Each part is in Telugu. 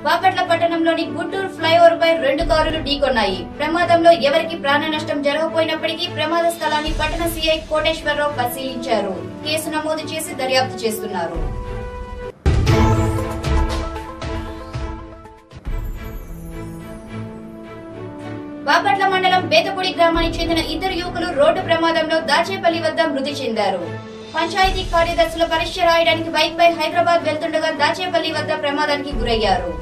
బాపట్ల పట్టణంలోని గుంటూరు ఫ్లైఓవర్ పై రెండు కారులు ఢీకొన్నాయి ప్రమాదంలో ఎవరికి ప్రాణ నష్టం జరగకపోయినప్పటికీ ప్రమాద స్థలాన్ని పట్టణ సీఐ కోటేశ్వరరావు పరిశీలించారు కేసు నమోదు చేసి దర్యాప్తు చేస్తున్నారు బాపట్ల మండలం బేతపూడి గ్రామానికి చెందిన ఇద్దరు యువకులు రోడ్డు ప్రమాదంలో దాచేపల్లి వద్ద మృతి చెందారు పంచాయతీ కార్యదర్శుల పరీక్ష రాయడానికి బైక్ పై హైదరాబాద్ వెళ్తుండగా దాచేపల్లి వద్ద ప్రమాదానికి గురయ్యారు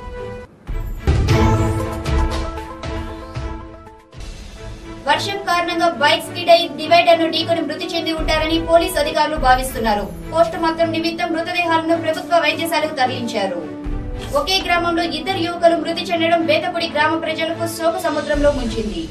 వర్షం కారణంగా బైక్ స్కిడ్ అయి డివైడర్ ను ఢీకొని మృతి చెంది ఉంటారని పోలీస్ అధికారులు భావిస్తున్నారు పోస్ట్ మార్టం నిమిత్తం మృతదేహాలను ప్రభుత్వ వైద్యశాలకు తరలించారు ఒకే గ్రామంలో ఇద్దరు యువకులు మృతి చెందడం బేతపూడి గ్రామ ప్రజలకు శోక సముద్రంలో ముంచింది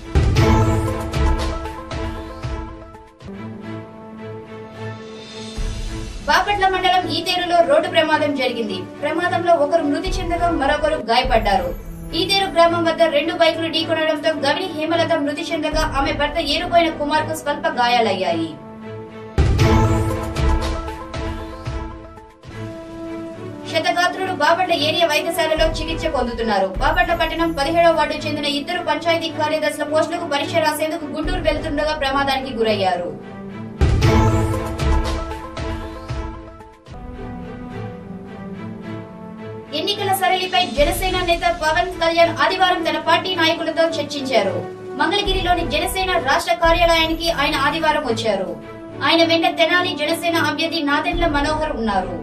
బాపట్ల మండలం ఈతేరులో రోడ్డు ప్రమాదం జరిగింది ప్రమాదంలో ఒకరు మృతి చెందగా మరొకరు గాయపడ్డారు ఈతేరు గ్రామం వద్ద రెండు బైకులు ఢీకొనడంతో గవిని హేమలత మృతి చెందగా ఆమె భర్త ఏరుపోయిన కుమార్ కు స్వల్ప గాయాలయ్యాయి శతగాత్రుడు బాపట్ల ఏరియా వైద్యశాలలో చికిత్స పొందుతున్నారు బాపట్ల పట్టణం పదిహేడవ వార్డు చెందిన ఇద్దరు పంచాయతీ కార్యదర్శుల పోస్టులకు పరీక్ష రాసేందుకు గుంటూరు వెళ్తుండగా ప్రమాదానికి గురయ్యారు ఎన్నికల సరళిపై జనసేన నేత పవన్ కళ్యాణ్ ఆదివారం తన పార్టీ నాయకులతో చర్చించారు మంగళగిరిలోని జనసేన రాష్ట్ర కార్యాలయానికి ఆయన ఆదివారం వచ్చారు ఆయన వెంట తెనాలి జనసేన అభ్యర్థి నాదెండ్ల మనోహర్ ఉన్నారు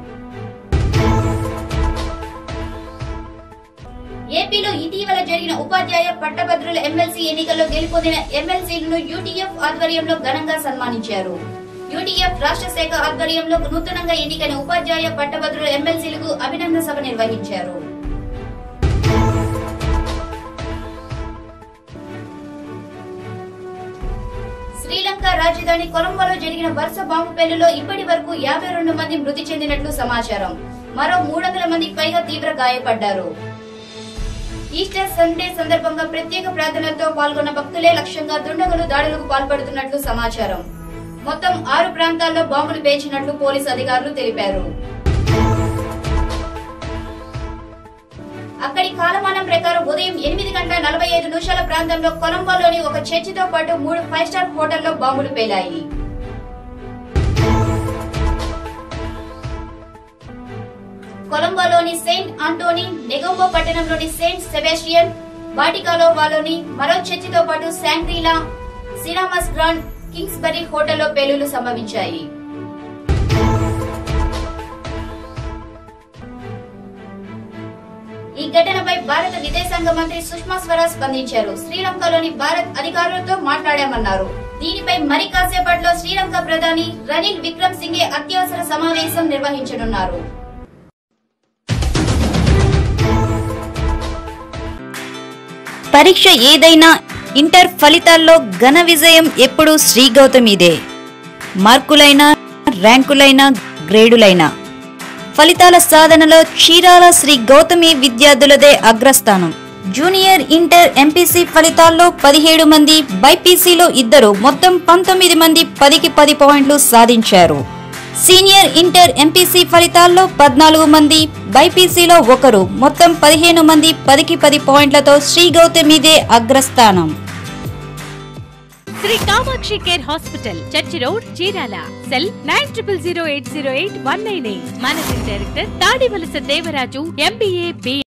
ఏపీలో ఇటీవల జరిగిన ఉపాధ్యాయ పట్టభద్రుల ఎమ్మెల్సీ ఎన్నికల్లో గెలుపొందిన ఎమ్మెల్సీలను యూటీఎఫ్ ఆధ్వర్యంలో ఘనంగా సన్మానించారు యూటీఎఫ్ రాష్ట్ర శాఖ ఆధ్వర్యంలో నూతనంగా ఎన్నికైన ఉపాధ్యాయ పట్టభద్రుల ఎమ్మెల్సీలకు అభినందన సభ నిర్వహించారు శ్రీలంక రాజధాని కొలంబోలో జరిగిన వరుస బాంబు పేలులో ఇప్పటి వరకు యాభై రెండు మంది మృతి చెందినట్లు సమాచారం మరో మూడు వందల మందికి పైగా తీవ్ర గాయపడ్డారు ఈస్టర్ సండే సందర్భంగా ప్రత్యేక ప్రార్థనలతో పాల్గొన్న భక్తులే లక్ష్యంగా దుండగులు దాడులకు పాల్పడుతున్నట్లు సమాచారం మొత్తం ఆరు ప్రాంతాల్లో బాంబులు పేర్చినట్లు పోలీసు అధికారులు తెలిపారు అక్కడి కాలమానం ప్రకారం ఉదయం ఎనిమిది గంటల నలభై ఐదు నిమిషాల ప్రాంతంలో కొలంబోలోని ఒక చర్చితో పాటు మూడు ఫైవ్ స్టార్ హోటల్లో బాంబులు పేలాయి కొలంబోలోని సెయింట్ ఆంటోనీ నెగోంబో పట్టణంలోని సెయింట్ సెబాస్టియన్ బాటికాలో వాలోని మరో చర్చితో పాటు శాంగ్రీలా సినామస్ గ్రాండ్ కింగ్స్బరీ హోటల్లో పేలుళ్లు సంభవించాయి ఈ ఘటనపై భారత విదేశాంగ మంత్రి సుష్మా స్వరాజ్ స్పందించారు శ్రీలంకలోని భారత్ అధికారులతో మాట్లాడామన్నారు దీనిపై మరి కాసేపట్లో శ్రీలంక ప్రధాని రనిల్ విక్రమ్ సింగే అత్యవసర సమావేశం నిర్వహించనున్నారు పరీక్ష ఏదైనా ఇంటర్ ఫలితాల్లో ఘన విజయం ఎప్పుడూ శ్రీ గౌతమిదే మార్కులైనా ర్యాంకులైనా గ్రేడులైనా ఫలితాల సాధనలో చీరాల శ్రీ గౌతమి విద్యార్థులదే అగ్రస్థానం జూనియర్ ఇంటర్ ఎంపీసీ ఫలితాల్లో పదిహేడు మంది బైపీసీలో ఇద్దరు మొత్తం పంతొమ్మిది మంది పదికి పది పాయింట్లు సాధించారు సీనియర్ ఇంటర్ ఎంపీసీ ఫలితాల్లో పద్నాలుగు మంది బైపీసీలో ఒకరు మొత్తం పదిహేను మంది పదికి పది పాయింట్లతో శ్రీ గౌతమిదే అగ్రస్థానం Sri Kamakshi care hospital church road Chirala cell nine triple zero eight zero eight one nine eight managing director Tadivalasa Devaraju MBA B